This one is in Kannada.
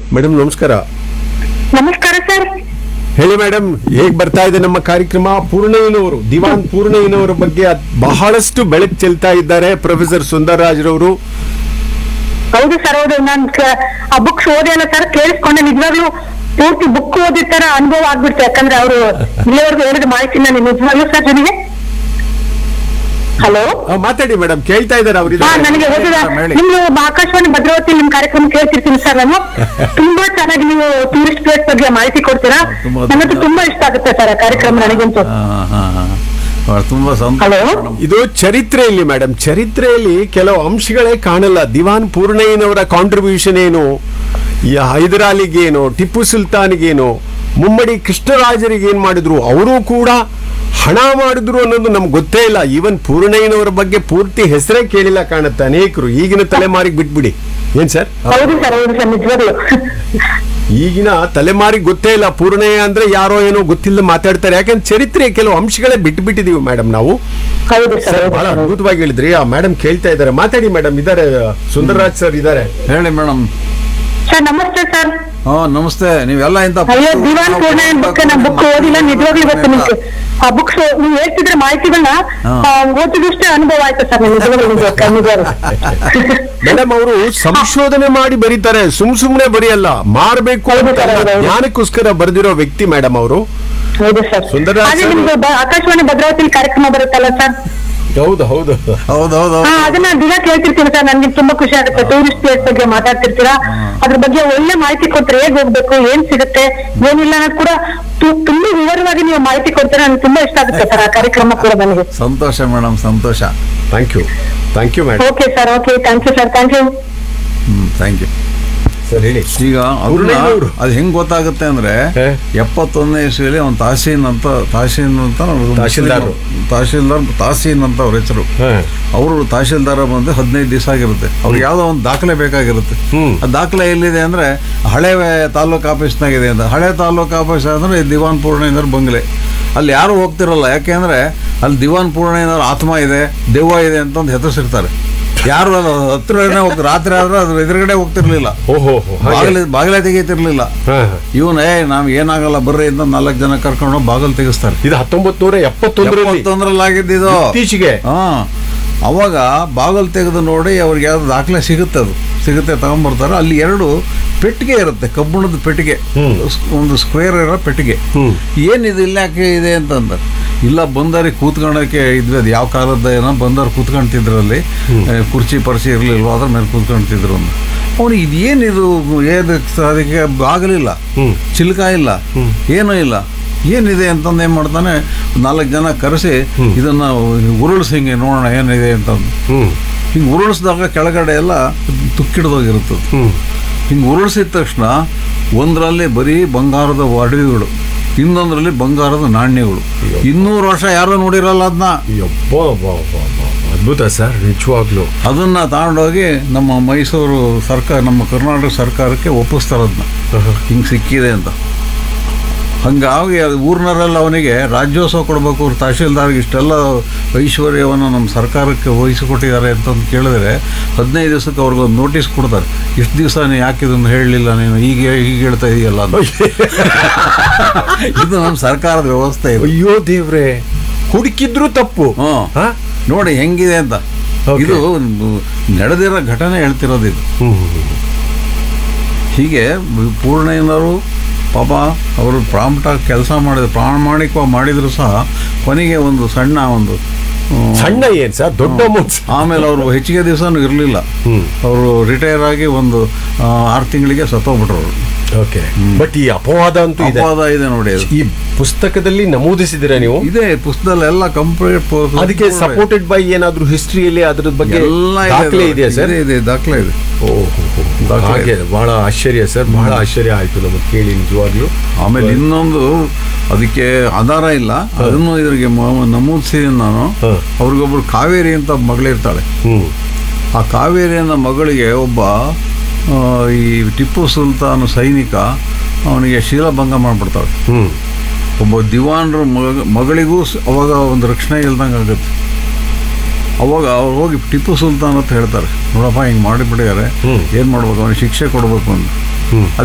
ಮೇಡಮ್ ನಮಸ್ಕಾರ ನಮಸ್ಕಾರ ಸರ್ ಹೇಳಿ ಮೇಡಮ್ ಹೇಗ್ ಬರ್ತಾ ಇದೆ ನಮ್ಮ ಕಾರ್ಯಕ್ರಮ ಪೂರ್ಣಯ್ಯನವರು ದಿವಾನ್ ಪೂರ್ಣಯ್ಯನವರ ಬಗ್ಗೆ ಅದ್ ಬಹಳಷ್ಟು ಬೆಳಕು ಚೆಲ್ತಾ ಇದ್ದಾರೆ ಪ್ರೊಫೆಸರ್ ಸುಂದರರಾಜ್ರವರು ಹೌದು ಸರ್ ಹೌದು ನಾನ್ ಕ- ಆ ಬುಕ್ಸ್ ಓದಿ ಅಲ್ಲ ಸರ್ ಕೇಳಿಸ್ಕೊಂಡೆ ನಿಜವಾಗ್ಲೂ ಪೂರ್ತಿ ಬುಕ್ ಓದಿದ ತರ ಅನುಭವ ಆಗ್ಬಿಡ್ತು ಯಾಕಂದ್ರೆ ಅವರು ಇಲ್ಲಿವರೆಗೂ ಹೇಳಿದ ಮಾಹಿತಿ ನಾನು ನಿಜವಾಗ್ಲೂ ಸರ್ ಜೊತೆಗೆ ಹಲೋ ಆ, ಮಾತಾಡಿ ಮೇಡಮ್ ಕೇಳ್ತಾ ಇದ್ದಾರೆ ಅವ್ರು ಹಾ ನನಗೆ ಓದಿದ ಹೇಳಿ. ನಿಮ್ದು ಆಕಾಶವಾಣಿ ಭದ್ರಾವತಿ ನಿಮ್ ಕಾರ್ಯಕ್ರಮ ಕೇಳ್ತಿರ್ತೀನಿ ಸರ್ ನಾನು ತುಂಬಾ ಚೆನ್ನಾಗಿ ನೀವು ಟೂರಿಸ್ಟ್ ಪ್ಲೇಸ್ ಬಗ್ಗೆ ಮಾಹಿತಿ ಕೊಡ್ತೀರಾ ತುಂಬಾ ನನಗಂತೂ ತುಂಬಾ ಇಷ್ಟ ಆಗುತ್ತೆ ಸರ್ ಆ ಕಾರ್ಯಕ್ರಮ ನನಗಂತೂ ಹಾ, ಹಾ, ಹಾ. ಬಹಳ ತುಂಬಾ ಸಂತೋಷ ಹಲೋ ಮೇಡಮ್. ಇದು ಚರಿತ್ರೆಯಲ್ಲಿ ಮೇಡಮ್ ಚರಿತ್ರೆಯಲ್ಲಿ ಕೆಲವು ಅಂಶಗಳೇ ಕಾಣಲ್ಲ ದಿವಾನ್ ಪೂರ್ಣಯ್ಯನವರ ಕಾಂಟ್ರಿಬ್ಯೂಷನ್ ಏನು ಈ ಹೈದರಾಲಿಗೇನು ಟಿಪ್ಪು ಸುಲ್ತಾನ್ಗೇನು ಮುಮ್ಮಡಿ ಕೃಷ್ಣರಾಜರಿಗೆ ಏನ್ ಮಾಡಿದ್ರು ಅವರು ಕೂಡ ಹಣ ಮಾಡಿದ್ರು ಅನ್ನೋದು ನಮ್ಗೆ ಗೊತ್ತೇ ಇಲ್ಲ ಈವನ್ ಪೂರ್ಣಯ್ಯನವರ ಬಗ್ಗೆ ಪೂರ್ತಿ ಹೆಸರೇ ಕೇಳಿಲ್ಲ ಕಾಣುತ್ತೆ ಅನೇಕರು ಈಗಿನ ತಲೆಮಾರಿಗೆ ಬಿಟ್ಬಿಡಿ ಏನ್ ಸರ್ ಹೌದು ಸರ್ ಹೌದು ಸರ್ ನಿಜವಾಗ್ಲು ಈಗಿನ ತಲೆಮಾರಿಗೆ ಗೊತ್ತೇ ಇಲ್ಲ ಪೂರ್ಣಯ್ಯ ಅಂದ್ರೆ ಯಾರೋ ಏನೋ ಗೊತ್ತಿಲ್ಲ ಮಾತಾಡ್ತಾರೆ ಯಾಕಂದ್ರೆ ಚರಿತ್ರೆ ಕೆಲವು ಅಂಶಗಳೇ ಬಿಟ್ಟು ಬಿಟ್ಟಿದೀವಿ ಮೇಡಮ್ ನಾವು ಹೌದು ಸರ್ ಸರ್ ಹೌದು ಬಹಳ ಸರ್. ಅದ್ಭುತವಾಗಿ ಹೇಳಿದ್ರಿ ಆ ಮೇಡಮ್ ಕೇಳ್ತಾ ಇದ್ದಾರೆ ಮಾತಾಡಿ ಮೇಡಮ್ ಇದಾರೆ ಸುಂದರರಾಜ್ ಸರ್ ಇದಾರೆ ಹೇಳಿ ಮೇಡಮ್ ಸರ್ ನಮಸ್ತೆ ಸರ್ ಹಾ ನಮಸ್ತೆ ನೀವೆಲ್ಲ ಇಂತ ಅಯ್ಯೋ ದಿವಾನ್ ಪೂರ್ಣಯ್ಯನ್ ಬುಕ್ ನಾ ಬುಕ್ ಓದಿಲ್ಲ ನಿಜವಾಗ್ಲೂ ಇವತ್ತು ನಿಮ್ಗೆ ಆ ಬುಕ್ಸ್ ನೀವು ಹೇಳ್ತಿದ್ರೆ ಮಾಹಿತಿಗಳನ್ನ ಹಾ. ಆ, ಓದಿದಷ್ಟೇ ಅನುಭವ ಆಯ್ತು ಸರ್ ನಿಜವಾಗ್ಲೂ ನಿಜ ನಿಜವಾಗ್ಲೂ ಮೇಡಮ್ ಅವರು ಸಂಶೋಧನೆ ಮಾಡಿ ಬರೀತಾರೆ ಸುಮ್ ಸುಮ್ನೆ ಬರೆಯಲ್ಲ ಮಾರ್ಬೇಕು ಹೌದು ಅಂತ ಸರ್, ಅಲ್ಲ. ಹೌದು, ಹೌದು. ಜ್ಞಾನಕ್ಕೋಸ್ಕರ ಬರೆದಿರೋ ವ್ಯಕ್ತಿ ಮೇಡಮ್ ಅವರು ಹೌದು ಸರ್ ಸುಂದರರಾಜ್ ಹಾಗೆ ಸರ್. ನಿಮ್ದು ಬ- ಆಕಾಶವಾಣಿ ಭದ್ರಾವತಿ ಕಾರ್ಯಕ್ರಮ ಬರುತ್ತಲ್ಲ ಸರ್ ಹೌದು ಹೌದು ಹೌದೌದು ಹಾ ಅದನ್ನ ದಿನ ಕೇಳ್ತಿರ್ತೀನಿ ಸರ್ ನನ್ಗೆ ತುಂಬಾ ಖುಷಿ ಆಗುತ್ತೆ ಟೂರಿಸ್ಟ್ ಪ್ಲೇಸ್ ಬಗ್ಗೆ ಮಾತಾಡ್ತಿರ್ತೀರಾ ಅದ್ರ ಬಗ್ಗೆ ಒಳ್ಳೆ ಮಾಹಿತಿ ಕೊಡ್ತಾರೆ ಹೇಗ್ ಹೋಗ್ಬೇಕು ಏನ್ ಸಿಗುತ್ತೆ ಏನಿಲ್ಲ ಅನ್ನೋದು ಕೂಡ ತು- ತುಂಬಾ ವಿವರವಾಗಿ ನೀವು ಮಾಹಿತಿ ಕೊಡ್ತೀರಾ ನನ್ಗೆ ತುಂಬಾ ಇಷ್ಟ ಆಗುತ್ತೆ ಸರ್ ಆ ಕಾರ್ಯಕ್ರಮ ಕೂಡ ನನಗೆ ಸಂತೋಷ ಮೇಡಮ್ ಸಂತೋಷ thank you thank you madam okay sir okay thank you sir thank you hmm thank you sir ಹೇಳಿ ಈಗ ಅದನ್ನ ಪೂರ್ಣಯ್ಯನವರು. ಅದು ಹೆಂಗ್ ಗೊತ್ತಾಗುತ್ತೆ ಅಂದ್ರೆ ಹೇ? ಎಪ್ಪತ್ತೊಂದನೇ ಇಸ್ವಿಯಲ್ಲಿ ಒಂದು ತಾಸೀನ್ ಅಂತ ತಾಸೀನ್ ಅಂತ ಅವ್ರು ತಹಶೀಲ್ದಾರರು. ತಹಶೀಲ್ದಾರ್ ತಾಸೀನ್ ಅಂತ ಅವ್ರ ಹೆಸರು ಹಾ. ಅವರು ತಹಶೀಲ್ದಾರ ಬಂದು ಹದಿನೈದು ದಿವಸ ಆಗಿರುತ್ತೆ ಅವ್ರಿಗೆ ಯಾವುದೋ ಒಂದು ದಾಖಲೆ ಬೇಕಾಗಿರುತ್ತೆ ಹ್ಮ್. ಆ ದಾಖಲೆ ಎಲ್ಲಿದೆ ಅಂದ್ರೆ ಹಳೆ ತಾಲೂಕು ಆಫೀಸ್ನಾಗಿದೆ ಅಂತ ಹಳೆ ತಾಲೂಕು ಆಫೀಸ್ ಅಂದ್ರೆ ದಿವಾನ್ ಪೂರ್ಣೇಂದ್ರ ಬಂಗ್ಲೆ ಅಲ್ಲಿ ಯಾರು ಹೋಗ್ತಿರಲ್ಲ ಯಾಕೆಂದ್ರೆ ಅಲ್ಲಿ ದಿವಾನ್ ಪೂರ್ಣೇಂದ್ರ ಆತ್ಮ ಇದೆ ದೆವ್ವ ಇದೆ ಅಂತ ಒಂದು ಹೆಸರಿಸಿರ್ತಾರೆ ಯಾರು ಅದು ಹತ್ರನೇ ಹೋಗ್ತಾರೆ ರಾತ್ರಿ ಆದ್ರೆ ಅದ್ರ ಎದುರುಗಡೆ ಹೋಗ್ತಿರ್ಲಿಲ್ಲ ಓಹೋ ಹೋ, ಹಾಗೆ. ಬಾಗಿಲು ಬಾಗಿಲೇ ತೆಗೀತಿರ್ಲಿಲ್ಲ ಹಾ, ಹಾ. ಇವನ್ ಏ ನಾವ್ ಏನಾಗಲ್ಲ ಬರ್ರಿ ಅಂತ ನಾಲ್ಕು ಜನ ಕರ್ಕೊಂಡು ಬಾಗಿಲು ತೆಗಿಸ್ತಾರೆ ಇದು ಹತ್ತೊಂಬತ್ ನೂರ ಎಪ್ಪತ್ತೊಂದರಲ್ಲಿ ಎಪ್ಪತ್ತೊಂದರಲ್ಲಿ ಆಗಿದ್ದಿದು ಇತ್ತೀಚೆಗೆ ಹಾ ಅವಾಗ ಬಾಗಿಲು ತೆಗೆದು ನೋಡಿ ಅವ್ರಿಗೆ ಯಾವ್ದು ದಾಖಲೆ ಸಿಗುತ್ತೆ ಅದು ಸಿಗುತ್ತೆ ತಗೊಂಬರ್ತಾರೆ ಅಲ್ಲಿ ಎರಡು ಪೆಟ್ಟಿಗೆ ಇರುತ್ತೆ ಕಬ್ಬಿಣದ ಪೆಟ್ಟಿಗೆ ಹ್ಮ್. ಸ್- ಒಂದು ಸ್ಕ್ವೇರ್ ಇರೋ ಪೆಟ್ಟಿಗೆ ಹ್ಮ್. ಏನಿದು ಇಲ್ಲ ಯಾಕೆ ಇದೆ ಅಂತಂದ್ರೆ ಇಲ್ಲ ಬಂದವ್ರಿಗೆ ಕೂತ್ಕೊಳ್ಳೋಕೆ ಇದ್ವಿ ಅದು ಯಾವ ಕಾಲದ ಏನೋ ಬಂದವ್ರು ಕೂತ್ಕೊಂತಿದ್ರಲ್ಲಿ ಏ, ಕುರ್ಚಿ ಪರ್ಚಿ ಇರಲಿಲ್ವ ಅದ್ರ ಮೇಲೆ ಕೂತ್ಕೊಂತಿದ್ರು ಅಂತ ಅವನಿಗೆ ಇದೇನಿದು ಏನು ಅದಕ್ಕೆ ಆಗಲಿಲ್ಲ ಹ್ಮ್. ಚಿಲ್ಕ ಇಲ್ಲ ಏನೂ ಇಲ್ಲ ಏನಿದೆ ಅಂತಂದು ಏನು ಮಾಡ್ತಾನೆ ನಾಲ್ಕು ಜನ ಕರೆಸಿ ಇದನ್ನ ಉರುಳಿಸಿ ಹಿಂಗೆ ನೋಡೋಣ ಏನಿದೆ ಅಂತಂದು ಹ್ಮ್ ಹಿಂಗೆ ಉರುಳಿಸಿದಾಗ ಕೆಳಗಡೆ ಎಲ್ಲ ತುಕ್ಕಿಡ್ದೋಗಿರುತ್ತದೆ ಹ್ಮ್ ಹಿಂಗೆ ಉರುಳಿಸಿದ ತಕ್ಷಣ ಒಂದರಲ್ಲಿ ಬರೀ ಬಂಗಾರದ ಒಡವೆಗಳು ಇನ್ನೊಂದರಲ್ಲಿ ಬಂಗಾರದ ನಾಣ್ಯಗಳು ಇನ್ನೂರು ವರ್ಷ ಯಾರೂ ನೋಡಿರಲ್ಲ ಅದನ್ನ ಯಬ್ಬ ಬಾ ಬಾ ಬಾ. ಅದ್ಭುತ ಸರ್ ನಿಜವಾಗ್ಲು ಅದನ್ನ ತಗೊಂಡೋಗಿ ನಮ್ಮ ಮೈಸೂರು ಸರ್ಕಾರ ನಮ್ಮ ಕರ್ನಾಟಕ ಸರ್ಕಾರಕ್ಕೆ ಒಪ್ಪಿಸ್ತಾರೆ ಅದನ್ನ ಹಿಂಗೆ ಸಿಕ್ಕಿದೆ ಅಂತ ಹಂಗಾಗಿ ಅದು ಊರಿನವರೆಲ್ಲ ಅವನಿಗೆ ರಾಜ್ಯೋತ್ಸವ ಕೊಡಬೇಕು ತಹಶೀಲ್ದಾರ್ಗೆ ಇಷ್ಟೆಲ್ಲ ಐಶ್ವರ್ಯವನ್ನು ನಮ್ಮ ಸರ್ಕಾರಕ್ಕೆ ವಹಿಸಿಕೊಟ್ಟಿದ್ದಾರೆ ಅಂತಂದು ಕೇಳಿದ್ರೆ ಹದಿನೈದು ದಿವಸಕ್ಕೆ ಅವ್ರಿಗೊಂದು ನೋಟಿಸ್ ಕೊಡ್ತಾರೆ ಇಷ್ಟು ದಿವಸ ನೀನು ಯಾಕೆ ಇದನ್ನು ಹೇಳಲಿಲ್ಲ ನೀನು ಈಗ ಈಗ ಹೇಳ್ತಾ ಇದೆಯಲ್ಲ ಅಂತ ಇದು ನಮ್ಮ ಸರ್ಕಾರದ ವ್ಯವಸ್ಥೆ ಇದು ಅಯ್ಯೋ ದೇವ್ರೆ ಹುಡುಕಿದ್ರು ತಪ್ಪು ಹ್ಞೂ ಹಾ? ನೋಡಿ ಹೆಂಗಿದೆ ಅಂತ Okay. ಇದು ನಡೆದಿರೋ ಘಟನೆ ಹೇಳ್ತಿರೋದು ಇದು ಹೀಗೆ ಪೂರ್ಣಯ್ಯನವರು ಪಾಪ ಅವರು ಪ್ರಾಂಪ್ಟಾಗಿ ಕೆಲಸ ಮಾಡಿದ್ರು ಪ್ರಾಮಾಣಿಕವಾಗಿ ಮಾಡಿದ್ರು ಸಹ ಕೊನೆಗೆ ಒಂದು ಸಣ್ಣ ಒಂದು ಆ, ಸಣ್ಣ ಏನ್ ಸರ್ ದೊಡ್ಡ ಅಮೌಂಟ್ ಆಮೇಲೆ ಅವರು ಹೆಚ್ಚಿಗೆ ದಿವಸನೂ ಇರಲಿಲ್ಲ ಹ್ಮ್. ಅವರು ರಿಟೈರ್ ಆಗಿ ಒಂದು ಆ, ಆರು ತಿಂಗಳಿಗೆ ಸತ್ತೋಗ್ಬಿಟ್ರು ಅವರು ಓಕೆ ಬಟ್ ಈ ಅಪವಾದ ಅಂತೂ ಇದೆ ಅಪವಾದ ಇದೆ ನೋಡಿ ಅದು ಈ ಪುಸ್ತಕದಲ್ಲಿ ನಮೂದಿಸಿದಿರ ನೀವು ಇದೆ ಪುಸ್ತಕದಲ್ಲಿ ಎಲ್ಲ ಕಂಪ್ಲೀಟ್ ಅದಕ್ಕೆ ಸಪೋರ್ಟೆಡ್ ಬೈ ಏನಾದ್ರೂ ಹಿಸ್ಟ್ರಿಯಲ್ಲಿ ಅದ್ರ ಬಗ್ಗೆ ಎಲ್ಲ ದಾಖಲೆ ಇದೆಯಾ ಸರ್ ಇದೆ, ಇದೆ ದಾಖಲೆ ಇದೆ ದಾಖಲೆ ಹಾಗೆ ಬಹಳ ಆಶ್ಚರ್ಯ ಸರ್ ಬಹಳ ಆಶ್ಚರ್ಯ ಆಯ್ತು ನಮಗೆ ಕೇಳಿ ನಿಜವಾಗ್ಲೂ ಆಮೇಲೆ ಇನ್ನೊಂದು ಅದಕ್ಕೆ ಆಧಾರ ಇಲ್ಲ ಅದನ್ನು ಇದ್ರಿಗೆ ಮ- ನಮೂದಿಸಿ ನಾನು ಹ. ಅವ್ರಿಗೊಬ್ರು ಕಾವೇರಿ ಅಂತ ಮಗಳಿರ್ತಾಳೆ ಹ್ಮ್ ಆ ಕಾವೇರಿ ಅನ್ನೋ ಮಗಳಿಗೆ ಒಬ್ಬ ಆ, ಈ ಟಿಪ್ಪು ಸುಲ್ತಾನ್ ಸೈನಿಕ ಅವನಿಗೆ ಶೀಲಭಂಗ ಮಾಡಿಬಿಡ್ತಾಳೆ ಹ್ಮ್ ಒಬ್ಬ ದಿವಾನ್ರ ಮಗ ಮಗಳಿಗೂ ಸ- ಅವಾಗ ಒಂದು ರಕ್ಷಣೆ ಇಲ್ದಂಗೆ ಆಗುತ್ತೆ ಅವಾಗ ಅವ್ರು ಹೋಗಿ ಟಿಪ್ಪು ಸುಲ್ತಾನ್ ಅಂತ ಹೇಳ್ತಾರೆ ನೋಡಪ್ಪ ಹಿಂಗೆ ಮಾಡಿಬಿಟ್ಟಿದ್ದಾರೆ ಹ್ಮ್. ಏನು ಮಾಡ್ಬೇಕು ಅವನಿಗೆ ಶಿಕ್ಷೆ ಕೊಡಬೇಕು ಅಂತ ಹ್ಮ್. ಅದು